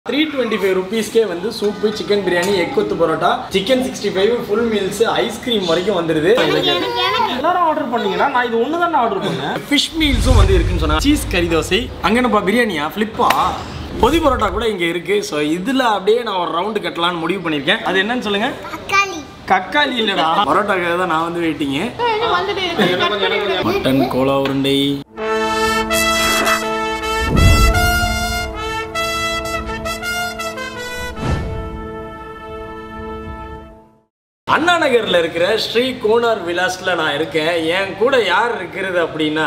Three twenty five ருபீஸ்க்கே வந்து soup chicken biryani egg கொத்து parotta chicken sixty five full meals ice cream வரைக்கும் வந்துருது எல்லாரும் ஆர்டர் பண்ணீங்கன்னா நான் இது ஒன்று தான் ஆர்டர் பண்ணேன் ஃபிஷ் மீல்ஸும் வந்து இருக்குன்னு சொன்னா சீஸ் கறி தோசை அங்கே நம்ம பிரியாணியா ஃப்ளிப்பா பொதி பரோட்டா கூட இங்கே இருக்கு ஸோ இதில் அப்படியே நான் ஒரு ரவுண்டு கட்டலாம்னு முடிவு பண்ணியிருக்கேன் அது என்னன்னு சொல்லுங்க தக்காளி கக்காளி இல்லடா பரோட்டாக்காக தான் நான் வந்து வெயிட்டிங்க மட்டன் கோலா உருண்டை அண்ணா நகர்ல இருக்கிற ஸ்ரீ கோனார் விலாஸ்ல நான் இருக்கேன் என் கூட யார் இருக்கிறது அப்படின்னா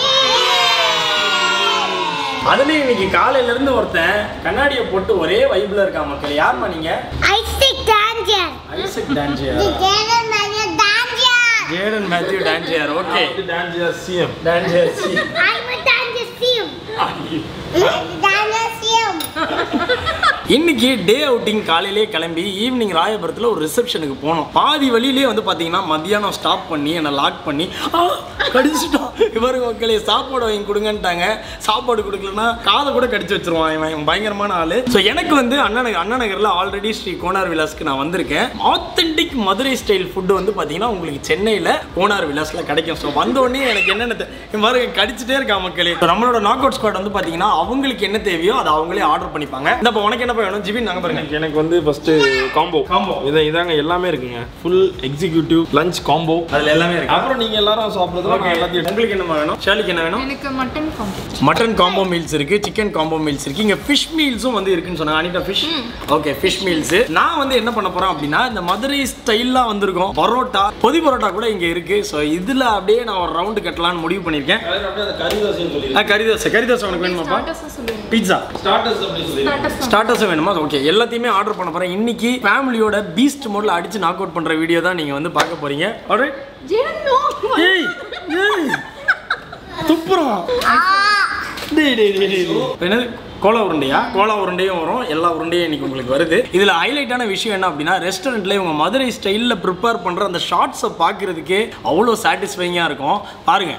அதுலயும் இன்னைக்கு காலையில இருந்து ஒருத்தன் கண்ணாடியை போட்டு ஒரே வைப்ல இருக்கான் மக்கள் யாருமா நீங்க ஐசிக் டான்ஜர் ஐசக் டான்ஜியர் இது ஜேடன் மேஜர் டான்ஜர் ஜேடன் மேத்யூ டான்ஜியர் ஓகே டான்ஜியர் சிஎம் டான்ஜியர் சி ஐம் டான்ஜர் சியம் டான்ஜர் சியம் இன்னைக்கு டே அவுட்டிங் காலையிலே கிளம்பி ஈவினிங் ராயபுரத்தில் ஒரு ரிசப்ஷனுக்கு போனோம் பாதி வழியிலே வந்து பார்த்தீங்கன்னா மத்தியானம் ஸ்டாப் பண்ணி என்னை லாக் பண்ணி ஆ கடிச்சிட்டோம் இவர் மக்களே சாப்பாடு வாங்கி கொடுங்கன்ட்டாங்க சாப்பாடு கொடுக்கலன்னா காதை கூட கடிச்சு வச்சிருவான் இவன் இவன் பயங்கரமான ஆளு ஸோ எனக்கு வந்து அண்ணா நகர் அண்ணா நகரில் ஆல்ரெடி ஸ்ரீ கோனார் விலாஸ்க்கு நான் வந்திருக்கேன் ஆத்தென்டிக் மதுரை ஸ்டைல் ஃபுட்டு வந்து பார்த்தீங்கன்னா உங்களுக்கு சென்னையில் கோனார் விலாஸில் கிடைக்கும் ஸோ வந்தோடனே எனக்கு என்னென்ன தே- இவன் பாருங்க கடிச்சிட்டே இருக்கா மக்களே So, நம்மளோட நாக் அவுட் ஸ்குவாட் வந்து பார்த்தீங்கன்னா அவங்களுக்கு என்ன தேவையோ அதை அவங்களே ஆர்டர் பண்ணிப்பாங்க இந்த இப்போ உனக்கு என்ன வேணும் ஜிபின் நாங்கள் பாருங்க எனக்கு எனக்கு வந்து ஃபர்ஸ்ட் காம்போ Combo. இதை இதாங்க எல்லாமே இருக்குங்க ஃபுல் எக்ஸிக்யூட்டிவ் லஞ்ச் காம்போ அதுல எல்லாமே இருக்கு அப்புறம் நீங்க எல்லாரும் சாப்பிடுறதுல நான் எல்லாத்தையும் உங்களுக்கு என்ன வேணும் ஷாலிக்கு என்ன வேணும் எனக்கு mutton combo mutton combo meals இருக்கு சிக்கன் காம்போ மீல்ஸ் இருக்கு இங்க ஃபிஷ் மீல்ஸும் வந்து இருக்குன்னு சொன்னாங்க Anitha fish okay fish meals நான் வந்து என்ன பண்ண போறேன் அப்படின்னா இந்த மதுரை ஸ்டைல்லாம் வந்திருக்கும் பரோட்டா பொதி பரோட்டா கூட இங்க இருக்கு ஸோ இதுல அப்படியே நான் ஒரு ரவுண்டு கட்டலாம்னு முடிவு பண்ணியிருக்கேன் அப்படியே அந்த கறி தோசைன்னு சொல்லி ஆ, கறி தோசை கறி தோசை உனக்கு வேணுமாப்பா ஸ்டார்டர்ஸ் சொல்லுங்க பீட்சா ஸ்டார்டர்ஸ் அப்படி சொல்லி ஸ்டார்டர்ஸ் ஸ்டார்டர்ஸும் வேணுமா ஓகே எல்லாத்தையுமே ஆர்டர் பண்ண போறேன் இன்னைக்கு ஃபேமிலியோட பீஸ்ட் மோட்ல அடிச்சு நாக் அவுட் பண்ற வீடியோ தான் நீங்க வந்து பார்க்க போறீங்க alright? ஏய் ஏய் துப்புறோம் டேய் டேய் டேய் டேய் டேய். என்னது கோலா உருண்டையா கோலா உருண்டையும் வரும் எல்லா உருண்டையும் இன்னைக்கு உங்களுக்கு வருது இதில் ஹைலைட்டான விஷயம் என்ன அப்படின்னா ரெஸ்டாரண்ட்ல இவங்க மதுரை ஸ்டைலில் ப்ரிப்பேர் பண்ணுற அந்த ஷார்ட்ஸை பார்க்கறதுக்கே அவ்வளோ சாட்டிஸ்ஃபைங்காக இருக்கும் பாருங்க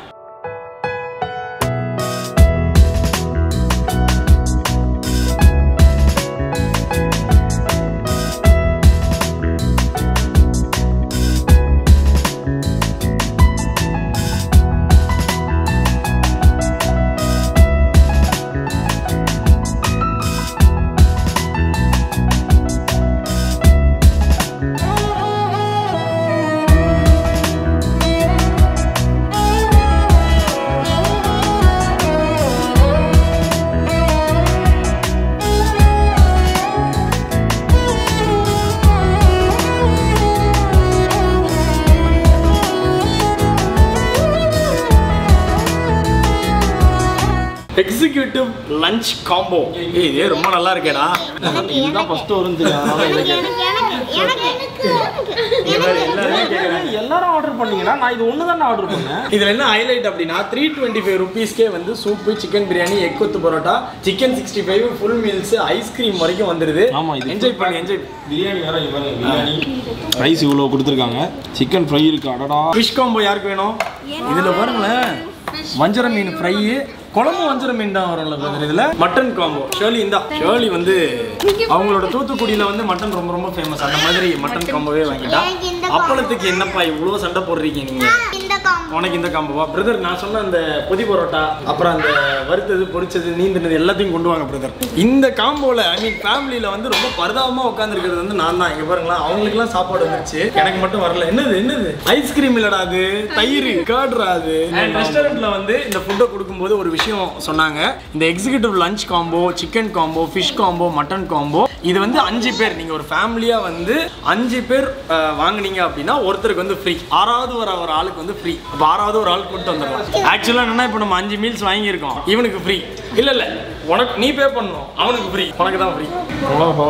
எக்ஸிக்யூட்டிவ் லஞ்ச் காம்போ ஏய் இதே ரொம்ப நல்லா இருக்கேடா இதுதான் ஃபர்ஸ்ட் வரும் தெரியும் அதனால இதை எனக்கு கேட்டேன். எனக்கு எனக்கு எனக்கு எல்லாருமே கேட்குறாங்க எல்லாரும் ஆர்டர் பண்ணீங்கன்னா நான் இது ஒன்று தான் ஆர்டர் பண்ணேன் இதுல என்ன ஹைலைட் அப்படின்னா த்ரீ டுவெண்ட்டி ஃபைவ் ருபீஸ்க்கே வந்து சூப்பு சிக்கன் பிரியாணி எக் கொத்து parotta chicken sixty five full meals ice cream வரைக்கும் வந்துருது ஆமா, இது என்ஜாய் பண்ணி என்ஜாய் பிரியாணி வேற இங்க பாருங்க பிரியாணி ரைஸ் இவ்வளோ கொடுத்துருக்காங்க சிக்கன் ஃப்ரை இருக்கு அடடா ஃபிஷ் காம்போ யாருக்கு வேணும் இதுல பாருங்களேன் வஞ்சர மீன் ஃப்ரை குழம்பு வஞ்சர மீன் தான் வரும்ல brother இதுல மட்டன் காம்போ ஷேர்லி இந்தா ஷேர்லி வந்து அவங்களோட தூத்துக்குடியில வந்து மட்டன் ரொம்ப ரொம்ப ஃபேமஸ் அந்த மாதிரி மட்டன் காம்போவே வாங்கிட்டா எனக்கு இந்த combo. அப்பளத்துக்கு என்னப்பா இவ்வளோ சண்டை போடுறீங்க நீங்க இந்த காம்போ உனக்கு இந்த காம்போவா பிரதர் நான் சொன்ன அந்த பொதி பரோட்டா அப்புறம் அந்த வறுத்தது பொரிச்சது நீந்தினது எல்லாத்தையும் கொண்டு வாங்க பிரதர் இந்த காம்போல ஐ மீன் ஃபேமிலியில வந்து ரொம்ப பரிதாபமா உட்காந்துருக்கிறது வந்து நான் தான் இங்க பாருங்களேன் அவங்களுக்குலாம் சாப்பாடு வந்துருச்சு எனக்கு மட்டும் வரல என்னது என்னது ஐஸ்கிரீம் இல்லடா அது தயிர் கேர்டுறா அது ரெஸ்டாரண்ட்ல வந்து இந்த ஃபுட்டை கொடுக்கும்போது ஒரு விஷயம் சொன்னாங்க இந்த executive lunch combo chicken combo fish combo mutton combo இது வந்து அஞ்சு பேர் நீங்க ஒரு ஃபேமிலியா வந்து அஞ்சு பேர் அஹ், வாங்குனீங்க அப்படின்னா ஒருத்தருக்கு வந்து ஃப்ரீ ஆறாவது வர ஒரு ஆளுக்கு வந்து ஃப்ரீ அப்போ ஆறாவது ஒரு ஆள் கூட்டு வந்துடலாம் ஆக்சுவலாக என்னன்னா இப்போ நம்ம அஞ்சு மீல்ஸ் வாங்கியிருக்கோம் இவனுக்கு ஃப்ரீ இல்ல இல்ல உனக்கு நீ பே பண்ணணும் அவனுக்கு ஃப்ரீ உனக்கு தான் ஃப்ரீ ஓஹோ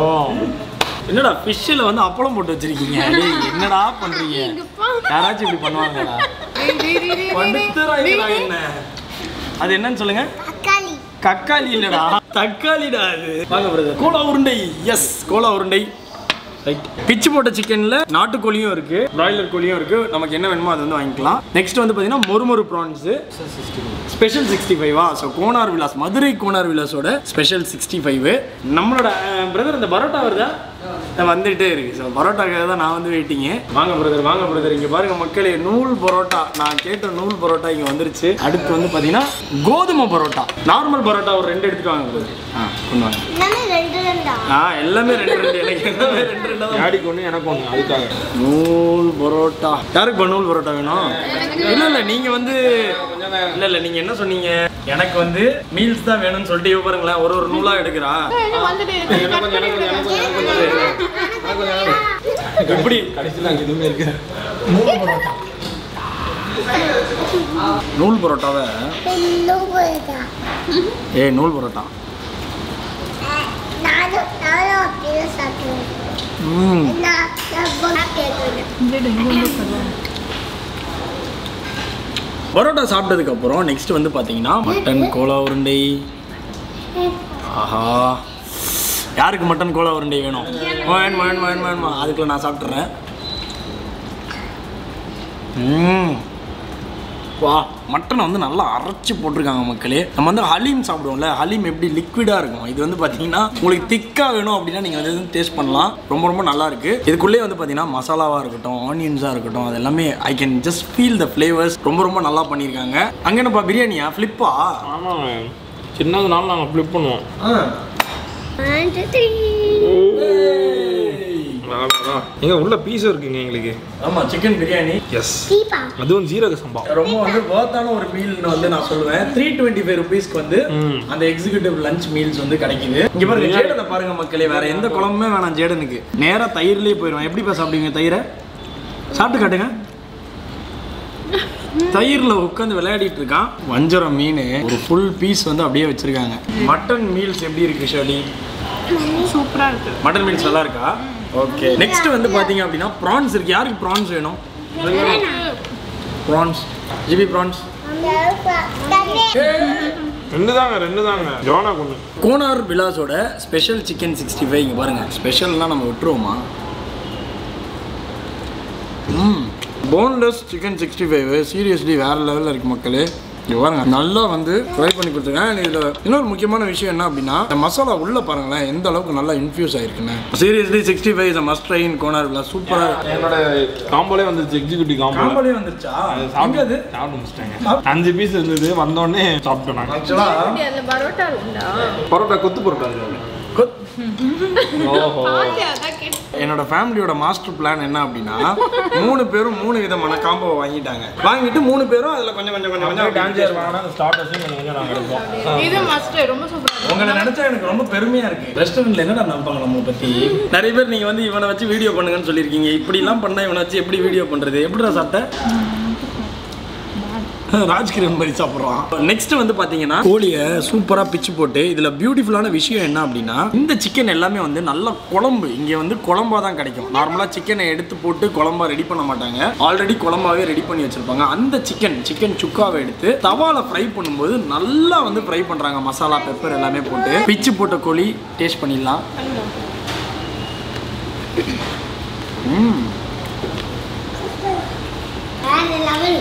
என்னடா ஃபிஷ்ஷில் வந்து அப்பளம் போட்டு வச்சிருக்கீங்க டேய், என்னடா பண்றீங்க யாராச்சும் இப்படி பண்ணுவாங்கடா படுத்துறாங்களா என்ன அது என்னன்னு சொல்லுங்க தக்காளி கக்காளி இல்லடா தக்காளிடா அது வாங்க பிரதர் கோலா உருண்டை எஸ் கோலா உருண்டை ரைட் பிச்சு போட்ட சிக்கன்ல நாட்டுக்கோழியும் இருக்கு பிராய்லர் கோழியும் இருக்கு நமக்கு என்ன வேணுமோ அது வந்து வாங்கிக்கலாம் நெக்ஸ்ட் வந்து பார்த்தீங்கன்னா மொறுமொறு ப்ரான்ஸ் ஸ்பெஷல் சிக்ஸ்டி ஃபைவா ஸோ கோனார் விலாஸ் மதுரை கோனார் விலாஸோட ஸ்பெஷல் சிக்ஸ்டி ஃபைவ் நம்மளோட பிரதர் இந்த பரோட்டா வருதா அஹ் வந்துட்டே இருக்கு ஸோ பரோட்டாக்காக தான் நான் வந்து வெயிட்டிங்க வாங்க பிரதர் வாங்க பிரதர் இங்கே பாருங்க மக்களே நூல் பரோட்டா நான் கேட்ட நூல் பரோட்டா இங்கே வந்துருச்சு அடுத்து வந்து பார்த்தீங்கன்னா கோதுமை பரோட்டா நார்மல் பரோட்டா ஒரு ரெண்டு எடுத்துட்டு வாங்க பிரதர் ஆ கொண்டு வாங்க எல்லாமே ரெண்டு ரெண்டா ஆ எல்லாமே ரெண்டு ரெண்டு எனக்கு எல்லாமே ரெண்டு ரெண்டு தான் டாடிக்கு ஒன்று எனக்கு ஒன்று அதுக்காக நூல் பரோட்டா யாருக்கு இப்போ நூல் பரோட்டா வேணும் இல்ல இல்ல நீங்க வந்து இல்ல இல்ல நீங்க என்ன சொன்னீங்க எனக்கு வந்து மீல்ஸ் தான் வேணும்னு சொல்லிட்டு இவ பாருங்களேன் ஒரு ஒரு நூலா எடுக்கிறா எப்படி கடைசியில் அங்கே எதுவுமே இருக்கு நூல் பரோட்டாவை இன்னும் போயிட்டா ஏய் நூல் பரோட்டா நானும் நானும் அப்படியே சாப்பிடுவேன் ம் நான் நான் போனா கேட்குறேன் பரோட்டா சாப்பிட்டதுக்கு அப்புறம் நெக்ஸ்ட் வந்து பாத்தீங்கன்னா மட்டன் கோலா உருண்டை ஆஹா யாருக்கு மட்டன் கோலா உருண்டை வேணும் வேணுமா வேணுமா வேணுமா வேணுமா அதுக்குள்ள நான் சாப்பிட்றேன் ம் வா மட்டனை வந்து நல்லா அரைச்சி போட்டிருக்காங்க மக்களே நம்ம வந்து ஹலீம் சாப்பிடுவோம்ல ஹலீம் எப்படி லிக்விடாக இருக்கும் இது வந்து பார்த்தீங்கன்னா உங்களுக்கு திக்காக வேணும் அப்படின்னா நீங்கள் வந்து டேஸ்ட் பண்ணலாம் ரொம்ப ரொம்ப நல்லா இருக்கு இதுக்குள்ளே வந்து பார்த்தீங்கன்னா மசாலாவாக இருக்கட்டும் ஆனியன்ஸாக இருக்கட்டும் அது எல்லாமே I can just feel the flavours ரொம்ப ரொம்ப நல்லா பண்ணியிருக்காங்க அங்கே என்னப்பா பிரியாணியா ஃப்ளிப்பா ஆமாங்க சின்னதுனால நாங்கள் ஃப்ளிப் பண்ணுவோம் எங்க உள்ள பீஸும் இருக்குங்க எங்களுக்கு ஆமாம் சிக்கன் பிரியாணி எஸ் தீபா அதுவும் ஜீரக சம்பா ரொம்ப வந்து ஒர்த்தான ஒரு மீல்னு வந்து நான் சொல்லுவேன் த்ரீ டுவெண்ட்டி ஃபைவ் ருபீஸ்க்கு வந்து ம். அந்த எக்ஸிக்யூட்டிவ் லஞ்ச் மீல்ஸ் வந்து கிடைக்குது இங்க பாருங்க ஜேடனை பாருங்க மக்களே வேற எந்த குழம்புமே வேணாம் ஜேடனுக்கு நேரா தயிர்லயே போயிடும் எப்படி போய் சாப்பிடுவீங்க தயிரை சாப்பிட்டு காட்டுங்க தயிர்ல உட்காந்து விளையாடிட்டு இருக்கான் வஞ்சரம் மீன் ஒரு ஃபுல் பீஸ் வந்து அப்படியே வச்சிருக்காங்க மட்டன் மீல்ஸ் எப்படி இருக்கு ஷோலி சூப்பரா இருக்கு மட்டன் மீல்ஸ் நல்லா இருக்கா ஓகே நெக்ஸ்ட் வந்து பாத்தீங்க அப்படின்னா ப்ரான்ஸ் இருக்கு யாருக்கு ப்ரான்ஸ் வேணும் ப்ரான்ஸ் ஜிபி ப்ரான்ஸ் தண்ணி ரெண்டு தாங்க ரெண்டு தாங்க ஜோனா கொண்டு கோனார் விலாஸோட ஸ்பெஷல் சிக்கன் சிக்ஸ்டி ஃபைவ் இங்கே பாருங்கள் ஸ்பெஷல்லாம் நம்ம விட்டுருவோமா ம் boneless chicken sixty five seriously வேறு லெவலில் இருக்கு மக்களே இங்க பாருங்க நல்லா வந்து ஃப்ரை பண்ணி கொடுத்துருக்கேன் இதில் இன்னொரு முக்கியமான விஷயம் என்ன அப்படின்னா இந்த மசாலா உள்ள பாருங்களேன் எந்த அளவுக்கு நல்லா இன்ஃபியூஸ் ஆயிருக்குன்னு seriously sixty five is must try in Konar Vilas சூப்பராக என்னோட காம்போலே வந்துருச்சு எக்ஸிக்யூட்டிவ் காம்போ காம்பாலே வந்துருச்சா எங்க அது சாப்பிட்டு முடிச்சிட்டாங்க அஞ்சு பீஸ் இருந்தது வந்தோடனே சாப்பிட்டோம் நாங்கள் ஆக்சுவலாக அதுல பரோட்டா உண்டா பரோட்டா கொத்து பரோட்டா இருந்தது ஓஹோ அதான் கேட்டு என்னோட ஃபேமிலியோட மாஸ்டர் பிளான் என்ன அப்படின்னா மூணு பேரும் மூணு விதமான காம்போ வாங்கிட்டாங்க வாங்கிட்டு மூணு பேரும் அதில் கொஞ்சம் கொஞ்சம் கொஞ்சம் கொஞ்சம் டான்ஸர் வாங்கினா ஸ்டார்டர்ஸும் கொஞ்சம் கொஞ்சம் நாங்கள் எடுப்போம் இது மஸ்ட் ரொம்ப சூப்பரா இருக்கு உங்களை நினைச்சா எனக்கு ரொம்ப பெருமையா இருக்கு ரெஸ்டாரண்ட்ல என்னடா நம்பாங்க நம்ம பத்தி நிறைய பேர் நீங்க வந்து இவனை வச்சு வீடியோ பண்ணுங்கன்னு சொல்லியிருக்கீங்க இப்படி எல்லாம் பண்ணா இவனை வச்சு எப்படி வீடியோ பண்றது எப்படிடா சாப்பிட்ட ராஜ்கிரண் மாதிரி சாப்பிட்றான் நெக்ஸ்ட் வந்து பாத்தீங்கன்னா கோழியை சூப்பரா பிச்சு போட்டு இதுல பியூட்டிஃபுல்லான விஷயம் என்ன அப்படின்னா இந்த சிக்கன் எல்லாமே வந்து நல்ல குழம்பு இங்க வந்து குழம்பா தான் கிடைக்கும் நார்மலா சிக்கனை எடுத்து போட்டு குழம்பா ரெடி பண்ண மாட்டாங்க ஆல்ரெடி குழம்பாவே ரெடி பண்ணி வச்சிருப்பாங்க அந்த சிக்கன் சிக்கன் சுக்காவை எடுத்து தவால ஃப்ரை பண்ணும்போது நல்லா வந்து ஃப்ரை பண்றாங்க மசாலா பெப்பர் எல்லாமே போட்டு பிச்சு போட்ட கோழி டேஸ்ட் பண்ணிடலாம் ம் வேற லெவல்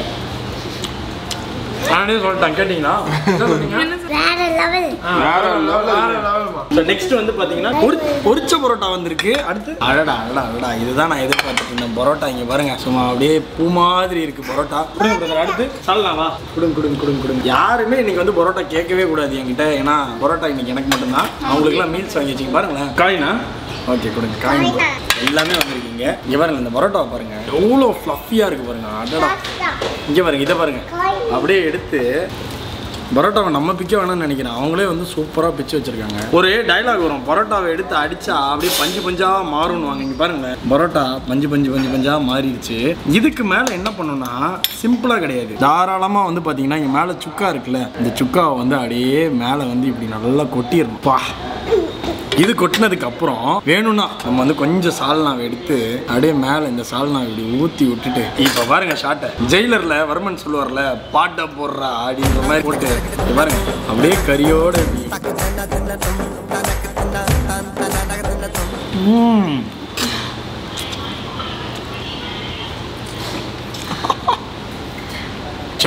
நானே சொல்லிட்டேன் கேட்டிங்களா வேற லெவல் வேற நெக்ஸ்ட் வந்து பாத்தீங்கன்னா பொரி- பொரிச்ச பரோட்டா வந்திருக்கு அடுத்து அடடா அடடா அடடா இதுதான் நான் எதிர்பார்த்துட்டு இருந்தேன் பரோட்டா இங்க பாருங்க சும்மா அப்படியே பூ மாதிரி இருக்கு பரோட்டா கொடுங்க brother, அடுத்து சொல்லலாம் வா கொடுங்க கொடுங்க கொடுங்க கொடுங்க யாருமே இன்னைக்கு வந்து பரோட்டா கேட்கவே கூடாது என்கிட்ட ஏன்னா பரோட்டா இன்னைக்கு எனக்கு மட்டும்தான் அவங்களுக்குலாம் மீல்ஸ் வாங்கி வச்சுங்க பாருங்களேன் காயினா ஓகே கொடுங்க காயின் காயின். எல்லாமே வந்திருக்கீங்க இங்க பாருங்க இந்த பரோட்டாவை பாருங்க எவ்வளோ ஃப்ளஃபியா இருக்கு பாருங்க அடடா இங்க பாருங்க இதை பாருங்க அப்படியே எடுத்து பரோட்டாவை நம்ம பிக்க வேணாம்னு நினைக்கிறேன் அவங்களே வந்து சூப்பராக பிச்சு வச்சிருக்காங்க ஒரு டயலாக் வரும் பரோட்டாவை எடுத்து அடிச்சா அப்படியே பஞ்சு பஞ்சா மாறும்னுவாங்க இங்க பாருங்களேன் பரோட்டா பஞ்சு பஞ்சு பஞ்சு பஞ்சா மாறிடுச்சு இதுக்கு மேலே என்ன பண்ணணும்னா சிம்பிளாக கிடையாது தாராளமாக வந்து பார்த்தீங்கன்னா இங்கே மேலே சுக்கா இருக்குல்ல இந்த சுக்காவை வந்து அப்படியே மேலே வந்து இப்படி நல்லா கொட்டிடணும் பா இது கொட்டினதுக்கு அப்புறம் வேணும்னா நம்ம வந்து கொஞ்சம் சால்னாவை எடுத்து அப்படியே மேலே இந்த சால்னாவை இப்படி ஊற்றி விட்டுட்டு இப்போ பாருங்க ஷாட்டை ஜெயிலரில் வர்மன் சொல்லுவார்ல பாட்டை போடுறா அப்படின்ற மாதிரி போட்டு இங்க பாருங்க அப்படியே கறியோட இப்படி ம்.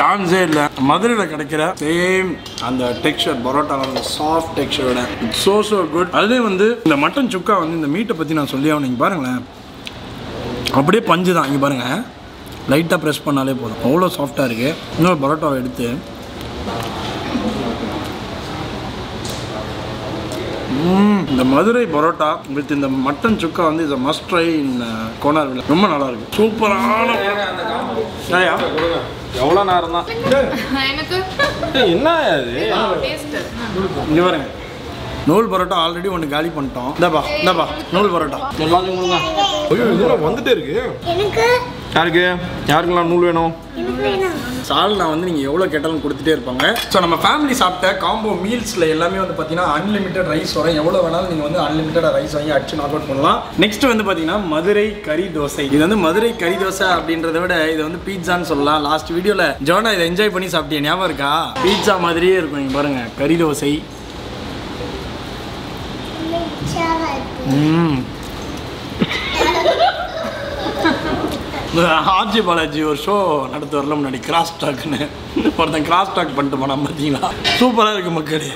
சான்ஸே இல்லை மதுரையில் கிடைக்கிற சேம் அந்த டெக்ஸ்சர் பரோட்டாவோட சாஃப்ட் டெக்ஸ்சரோட ஸோ ஸோ குட் அதே வந்து இந்த மட்டன் சுக்கா வந்து இந்த மீட்டை பற்றி நான் சொல்லி ஆகணும் இங்கே பாருங்களேன் அப்படியே பஞ்சு தான் இங்கே பாருங்கள் லைட்டாக ப்ரெஸ் பண்ணாலே போதும் அவ்வளோ சாஃப்டாக இருக்குது இன்னொரு பரோட்டாவை எடுத்து ம், இந்த மதுரை பரோட்டா வித் இந்த மட்டன் சுக்கா வந்து இதை மஸ்ட் ட்ரை இன் கோனார்வில் ரொம்ப நல்லா இருக்கு சூப்பரான ஏயா? எவ்வளோ நேரம் தான் எனக்கு என்ன அது டேஸ்ட் இங்க பாருங்க நூல் பரோட்டா ஆல்ரெடி ஒன்று காலி பண்ணிட்டோம் இந்தாப்பா இந்தாப்பா நூல் பரோட்டா எல்லாத்தையும் கொடுங்க ஐயோ இதெல்லாம் வந்துட்டே இருக்கு எனக்கு யாருக்கு யாருக்கெல்லாம் நூல் வேணும் எனக்கு வேணும் சால்னா வந்து நீங்கள் எவ்வளோ கேட்டாலும் கொடுத்துட்டே இருப்பாங்க ஸோ நம்ம ஃபேமிலி சாப்பிட்ட காம்போ மீல்ஸில் எல்லாமே வந்து பார்த்தீங்கன்னா அன்லிமிட்டட் ரைஸ் வரும் எவ்வளோ வேணாலும் நீங்கள் வந்து அன்லிமிட்டடாக ரைஸ் வாங்கி அடிச்சு நாக் அவுட் பண்ணலாம் நெக்ஸ்ட் வந்து பார்த்தீங்கன்னா மதுரை கறி தோசை இது வந்து மதுரை கறி தோசை அப்படின்றத விட இது வந்து பீட்சான்னு சொல்லலாம் லாஸ்ட் வீடியோவில் ஜோனா இதை என்ஜாய் பண்ணி சாப்பிட்டிய ஞாபகம் இருக்கா பீட்சா மாதிரியே இருக்கும் இங்கே பாருங்க கறி தோசை சேவா இருக்கு ம் ஆர்ஜி பாலாஜி ஒரு ஷோ நடத்து வரல முன்னாடி கிராஸ் டாக்னு ஒருத்தன் கிராஸ் டாக் பண்ணிட்டு போனான் பார்த்தீங்களா சூப்பராக இருக்கு மக்களே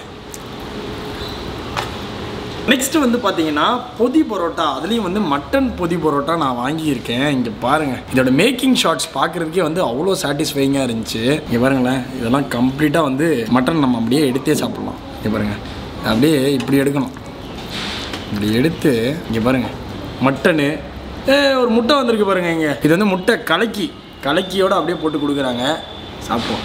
நெக்ஸ்ட் வந்து பார்த்தீங்கன்னா பொதி பரோட்டா அதுலேயும் வந்து மட்டன் பொதி பரோட்டா நான் வாங்கியிருக்கேன் இங்கே பாருங்கள் இதோட மேக்கிங் ஷாட்ஸ் பார்க்குறதுக்கே வந்து அவ்வளோ சாட்டிஸ்ஃபைங்காக இருந்துச்சு இங்கே பாருங்களேன் இதெல்லாம் கம்ப்ளீட்டாக வந்து மட்டன் நம்ம அப்படியே எடுத்தே சாப்பிட்லாம் இங்கே பாருங்கள் அப்படியே இப்படி எடுக்கணும் இப்படி எடுத்து இங்கே பாருங்கள் மட்டனு ஏ ஒரு முட்டை வந்திருக்கு பாருங்க இங்கே இது வந்து முட்டை கலக்கி கலக்கியோட அப்படியே போட்டு கொடுக்குறாங்க சாப்பிடுவோம்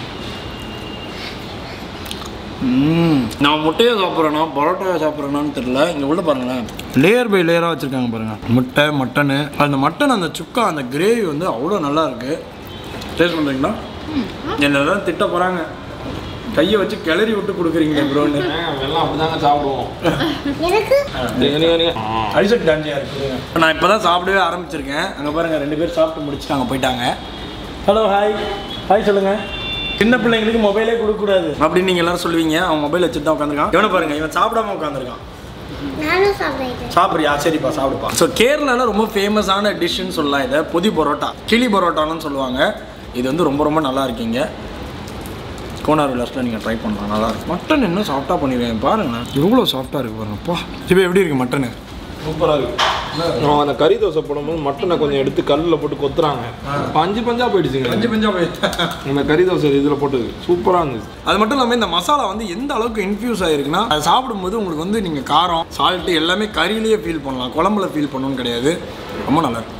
ம் நான் முட்டையை சாப்பிட்றேனா பரோட்டாவை சாப்பிட்றேனான்னு தெரில இங்கே உள்ள பாருங்களேன் லேயர் பை லேயராக வச்சுருக்காங்க பாருங்கள் முட்டை மட்டனு அந்த மட்டன் அந்த சுக்கா அந்த கிரேவி வந்து அவ்வளோ நல்லா இருக்கு டேஸ்ட் பண்ணுறீங்களா என்னதான் திட்ட போகிறாங்க கையை வச்சு கிளறி விட்டு கொடுக்குறீங்களே ப்ரோன்னு எல்லாம் அப்படிதாங்க சாப்பிடுவோம் எனக்கு நீங்க நீங்க நீங்க ஐசக் டான்ஜியா இருக்குங்க நான் இப்போ தான் சாப்பிடவே ஆரம்பிச்சிருக்கேன் அங்கே பாருங்க ரெண்டு பேர் சாப்பிட்டு முடிச்சுட்டாங்க போயிட்டாங்க ஹலோ ஹாய் ஹாய் சொல்லுங்க சின்ன பிள்ளைங்களுக்கு மொபைலே கொடுக்கக்கூடாது அப்படின்னு நீங்கள் எல்லாரும் சொல்லுவீங்க அவன் மொபைல் வச்சுட்டு தான் உட்காந்துருக்கான் இவனை பாருங்க இவன் சாப்பிடாம உட்காந்துருக்கான் நானும் சாப்பிடுறேன் சாப்பிட்றியா சரிப்பா சாப்பிடுப்பா ஸோ கேரளாவில் ரொம்ப ஃபேமஸான டிஷ்ஷுன்னு சொல்லலாம் இதை பொதி பரோட்டா கிளி பரோட்டான்னு சொல்லுவாங்க இது வந்து ரொம்ப ரொம்ப நல்லா இருக்கீங்க கோனார் விலாஸில் நீங்கள் ட்ரை பண்ணலாம் நல்லா இருக்கும் மட்டன் இன்னும் சாஃப்டாக பண்ணிருக்கேன் பாருங்க எவ்வளோ சாஃப்டாக இருக்கு பாருங்கப்பா இப்போ எப்படி இருக்கு மட்டனு சூப்பராக இருக்கு அவங்க அந்த கறி தோசை போடும்போது மட்டனை கொஞ்சம் எடுத்து கல்லில் போட்டு கொத்துறாங்க பஞ்சு பஞ்சா போயிடுச்சுங்க பஞ்சு பஞ்சா போய் இந்த கறி தோசை இதில் போட்டது சூப்பராக இருந்துச்சு அது மட்டும் இல்லாமல் இந்த மசாலா வந்து எந்த அளவுக்கு இன்ஃபியூஸ் ஆகிருக்குன்னா அது சாப்பிடும்போது உங்களுக்கு வந்து நீங்கள் காரம் சால்ட்டு எல்லாமே கறியிலேயே ஃபீல் பண்ணலாம் குழம்புல ஃபீல் பண்ணணும்னு கிடையாது ரொம்ப நல்லா இருக்கும்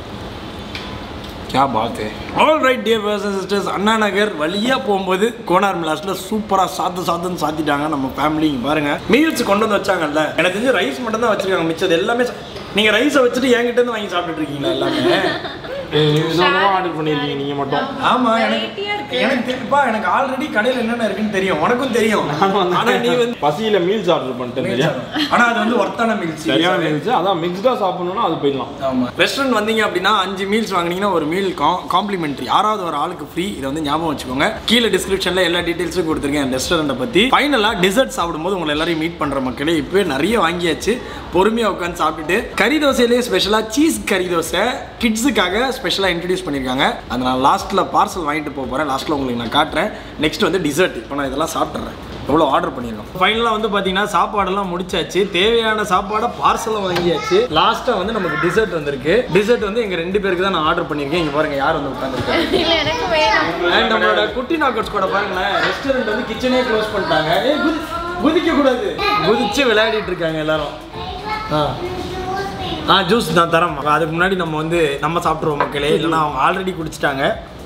கே பாத்து all right dear person sisters Anna Nagar வழியாக போகும்போது கோனார் மிலாஸில் சூப்பராக சாத்து சாத்துன்னு சாத்திட்டாங்க நம்ம ஃபேமிலி பாருங்க மீல்ஸ் கொண்டு வந்து வச்சாங்கல்ல எனக்கு தெரிஞ்சு ரைஸ் மட்டும் தான் வச்சிருக்காங்க மிச்சது எல்லாமே சா- நீங்க ரைஸை வச்சுட்டு என்கிட்ட இருந்து வாங்கி சாப்பிட்டுட்டு இருக்கீங்களா எல்லாமே ஆர்டர் பண்ணியிருக்கீங்க நீங்கள் மட்டும் ஆமா எனக்கு எனக்கு தெரியுப்பா எனக்கு ஆல்ரெடி கடையில் என்னென்ன இருக்குன்னு தெரியும் உனக்கும் தெரியும் ஆனா நீ வந்து பசியில் மீல்ஸ் ஆர்டர் பண்ணிட்டேன் சரியா ஆனா அது வந்து ஒர்த்தான மீல்ஸ் சரியான மீல்ஸ் அதான் மிக்ஸ்டாக சாப்பிடணும்னா அது போயிடலாம் ஆமா ரெஸ்டாரண்ட் வந்தீங்க அப்படின்னா அஞ்சு மீல்ஸ் வாங்குனீங்கன்னா ஒரு மீல் காம்ப்ளிமெண்ட்ரி யாராவது ஒரு ஆளுக்கு ஃப்ரீ இதை வந்து ஞாபகம் வச்சுக்கோங்க கீழே டிஸ்கிரிப்ஷன்ல எல்லா டீடைல்ஸும் கொடுத்துருக்கேன் ரெஸ்டாரண்ட்டை பத்தி ஃபைனலா டிசர்ட் சாப்பிடும்போது உங்களை எல்லாரையும் மீட் பண்ற மக்களே இப்பவே நிறைய வாங்கியாச்சு பொறுமையா உட்காந்து சாப்பிட்டுட்டு கறி தோசையிலேயே ஸ்பெஷலா சீஸ் கறி தோசை கிட்ஸுக்காக ஸ்பெஷலாக இன்ட்ரடியூஸ் பண்ணியிருக்காங்க அதை நான் லாஸ்ட்டில் பார்சல் வாங்கிட்டு போக போகிறேன் லாஸ்ட்டில் உங்களுக்கு நான் காட்டுறேன் நெக்ஸ்ட் வந்து டிசர்ட் இப்போ நான் இதெல்லாம் சாப்பிட்றேன் எவ்வளோ ஆர்டர் பண்ணியிருக்கோம் ஃபைனலாக வந்து பார்த்தீங்கன்னா சாப்பாடெல்லாம் முடிச்சாச்சு தேவையான சாப்பாடை பார்சலை வாங்கியாச்சு லாஸ்ட்டாக வந்து நமக்கு டிசர்ட் வந்திருக்கு டிசர்ட் வந்து எங்கள் ரெண்டு பேருக்கு தான் நான் ஆர்டர் பண்ணியிருக்கேன் இங்கே பாருங்க யார் வந்து உட்காந்துருக்காங்க இல்ல எனக்கு வேணும் அண்ட் நம்மளோட குட்டி நாக்கர்ஸ் கூட பாருங்களேன் ரெஸ்டாரண்ட் வந்து கிச்சனே க்ளோஸ் பண்ணிட்டாங்க ஏய் குதி குதிக்க கூடாது குதிச்சு விளையாடிட்டு இருக்காங்க எல்லாரும் ஆ ஆ ஜூஸ் நான் தரேன் அதுக்கு முன்னாடி நம்ம வந்து நம்ம சாப்பிட்ருவோம் மக்களே இல்லைன்னா அவங்க ஆல்ரெடி குடிச்சிட்டாங்க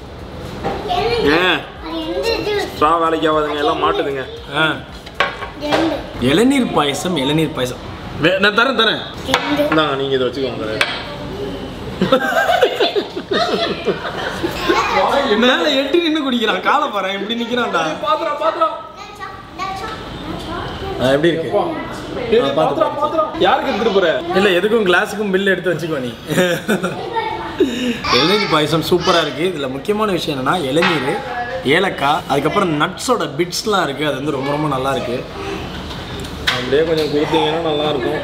ஏன் அது எந்த ஜூஸ் ஸ்ட்ரா வேலைக்கு ஆகாதுங்க எல்லாம் மாட்டுதுங்க ஆ ரெண்டு இளநீர் பாயசம் இளநீர் பாயசம் வே- நான் தரேன் தரேன் ரெண்டு இந்தாங்க நீங்கள் இதை வச்சுக்கோங்க மேல எட்டி நின்று குடிக்கிறான் காலை பாரு இப்படி நிக்கிறான்டா பாத்திரம் பாத்திரம் ஆ, எப்படி இருக்கு ஆ, பாத்து, பாத்திரம் பாத்திரம் யாருக்கு எடுத்துட்டு போற இல்ல எதுக்கும் கிளாஸுக்கும் பில் எடுத்து வச்சுக்கோ நீ இளநீர் பாயசம் சூப்பராக இருக்குது இதில் முக்கியமான விஷயம் என்னன்னா இளநீர் ஏலக்காய் அதுக்கப்புறம் நட்ஸோட பிட்ஸ்லாம் இருக்குது அது வந்து ரொம்ப ரொம்ப நல்லா இருக்கு அப்படியே கொஞ்சம் கொடுத்தீங்கன்னா நல்லா இருக்கும்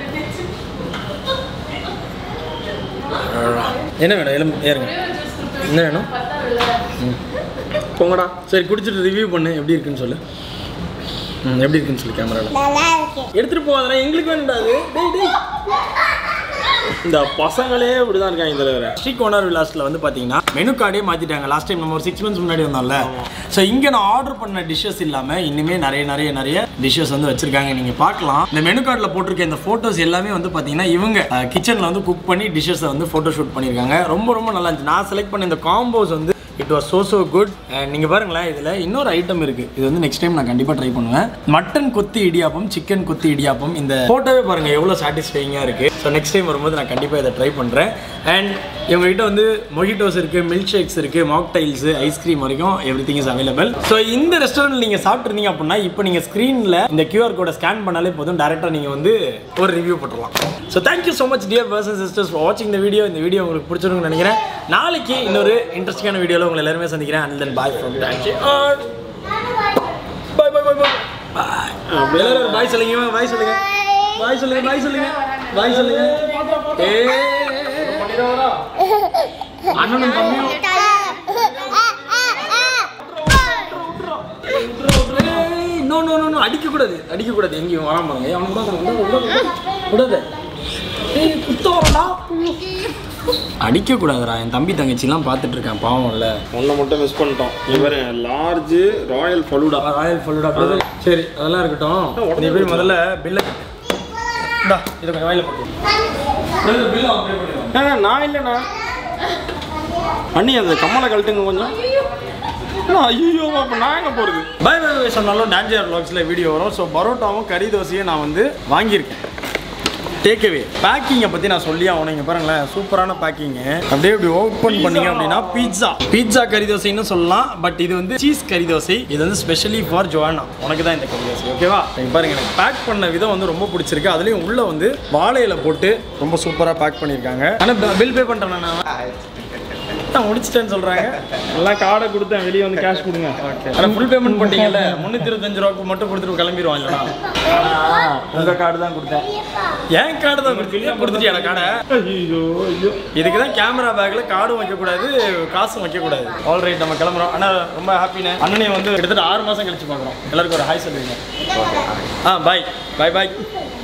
என்ன வேணும் எலும்பு ஏறுங்க என்ன வேணும் ம். போங்கடா சரி குடிச்சிட்டு ரிவ்யூ பண்ணு எப்படி இருக்குன்னு சொல்லு ம் எப்படி இருக்குன்னு சொல்லு கேமராவில் நல்லா இருக்கு எடுத்துட்டு போகாதடா எங்களுக்கு வேணும்டா அது டேய் டேய் இந்த பசங்களே இப்படிதான் இருக்காங்க தலைவர ஸ்ரீ கோனார் விலாஸில் வந்து பார்த்தீங்கன்னா மெனு கார்டே மாற்றிட்டாங்க லாஸ்ட் டைம் நம்ம ஒரு சிக்ஸ் மந்த்ஸ் முன்னாடி வந்தோம்ல ஸோ இங்கே நான் ஆர்டர் பண்ண டிஷ்ஷஸ் இல்லாமல் இன்னுமே நிறைய நிறைய நிறைய டிஷ்ஷஸ் வந்து வச்சிருக்காங்க நீங்கள் பார்க்கலாம் இந்த மெனு கார்டில் போட்டிருக்க இந்த ஃபோட்டோஸ் எல்லாமே வந்து பார்த்தீங்கன்னா இவங்க கிச்சனில் வந்து குக் பண்ணி டிஷ்ஷஸை வந்து ஃபோட்டோ ஷூட் பண்ணியிருக்காங்க ரொம்ப ரொம்ப நல்லா இருந்துச்சு நான் செலக்ட் பண்ண இந்த காம்போஸ் வந்து it was so so good நீங்கள் பாருங்களேன் இதில் இன்னொரு ஐட்டம் இருக்குது இது வந்து நெக்ஸ்ட் டைம் நான் கண்டிப்பாக ட்ரை பண்ணுவேன் மட்டன் கொத்தி இடியாப்பம் சிக்கன் கொத்தி இடியாப்பம் இந்த ஃபோட்டோவே பாருங்கள் எவ்வளோ சாட்டிஸ்ஃபைங்காக இருக்குது ஸோ நெக்ஸ்ட் டைம் வரும்போது நான் கண்டிப்பாக இதை ட்ரை பண்ணுறேன் அண்ட் இவங்ககிட்ட வந்து மொஹிட்டோஸ் இருக்குது மில்க் ஷேக்ஸ் இருக்குது மாக்டைல்ஸு ஐஸ்கிரீம் வரைக்கும் everything is available so இந்த ரெஸ்டாரண்ட் நீங்கள் சாப்பிட்ருந்தீங்க அப்படின்னா இப்போ நீங்கள் ஸ்க்ரீனில் இந்த கியூஆர் கோடை ஸ்கேன் பண்ணாலே போதும் டேரெக்டாக நீங்கள் வந்து ஒரு ரிவ்யூ போட்டுடலாம் so thank you so much dear person sisters for வாட்சிங் இந்த வீடியோ இந்த வீடியோ உங்களுக்கு பிடிச்சிருக்கும்னு நினைக்கிறேன் நாளைக்கு இன்னொரு இன்ட்ரெஸ்டிங்கான வீடியோவில் உங்களை எல்லாருமே சந்திக்கிறேன் and then bye from thank you bye bye bye bye எல்லாரும் பாய் சொல்லுங்க பாய் சொல்லுங்க பாய் சொல்லுங்க பாய் சொல்லுங்க பாய் சொல்லுங்க ஏ அண்ணனும் தம்பியும் நோ நோ நோ அடிக்க கூடாது அடிக்க கூடாது எங்கேயும் வராம பாருங்க அவன் விடாத விடாத விடாத விடாத ஏய் குத்த வரடா அடிக்க கூடாதுடா என் தம்பி தங்கச்சிலாம் பார்த்துட்டு இருக்கேன் பாவம்ல ஒன்றை மட்டும் மிஸ் பண்ணிட்டோம் இவர் large royal falooda royal falooda brother சரி அதெல்லாம் இருக்கட்டும் நீ போய் முதல்ல பில்லை இந்தா இதை கொஞ்சம் வாயில போட்டு பிரதர் பில்லை அவன் pay பண்ணிடுவான். நான் இல்லைண்ணா அண்ணி அந்த கம்மலை கழட்டுங்க கொஞ்சம் ஐயோ அப்போ நான் எங்கே போகிறது பை பை பை சொன்னாலும் டான்ஜியர் வ்ளாக்ஸில் வீடியோ வரும் ஸோ பரோட்டாவும் கறி தோசையும் நான் வந்து வாங்கியிருக்கேன் டேக்அவே பேக்கிங்கை பற்றி நான் சொல்லி ஆகணும் இங்கே பாருங்களேன் சூப்பரான பேக்கிங்கு அப்படியே இப்படி ஓப்பன் பண்ணீங்க அப்படின்னா பீட்சா பீட்சா கறி தோசைன்னு சொல்லலாம் பட் இது வந்து சீஸ் கறி தோசை இது வந்து ஸ்பெஷலி ஃபார் ஜோவானா உனக்கு தான் இந்த கறி தோசை ஓகேவா இங்க பாருங்க எனக்கு பேக் பண்ண விதம் வந்து ரொம்ப பிடிச்சிருக்கு அதுலேயும் உள்ளே வந்து வாழை இலை போட்டு ரொம்ப சூப்பராக பேக் பண்ணியிருக்காங்க ஆனால் பில் பே பண்ணுறேன் நான் நான் முடிச்சிட்டேன்னு சொல்கிறாங்க எல்லாம் கார்டை கொடுத்தேன் வெளியே வந்து கேஷ் கொடுங்க ஆனால் ஃபுல் பேமெண்ட் பண்ணிட்டீங்கல்ல முந்நூற்றி இருபத்தஞ்சு ரூபாய்க்கு மட்டும் கொடுத்துட்டு கிளம்பிடுவான் இல்லைனா உங்கள் கார்டு தான் கொடுத்தேன் ஏன் கார்டு தான் கொடுத்து கொடுத்துட்டியா கார்டை ஐயோ ஐயோ இதுக்கு தான் கேமரா பேக்ல கார்டும் வைக்கக்கூடாது காசும் வைக்கக்கூடாது ஆல் ரைட் நம்ம கிளம்புறோம் ஆனால் ரொம்ப ஹாப்பினே அண்ணனை வந்து கிட்டத்தட்ட ஆறு மாதம் கழிச்சு பார்க்குறோம் எல்லாருக்கும் ஒரு ஹாய் சொல்லுவீங்க ஆ பாய் பாய் பாய்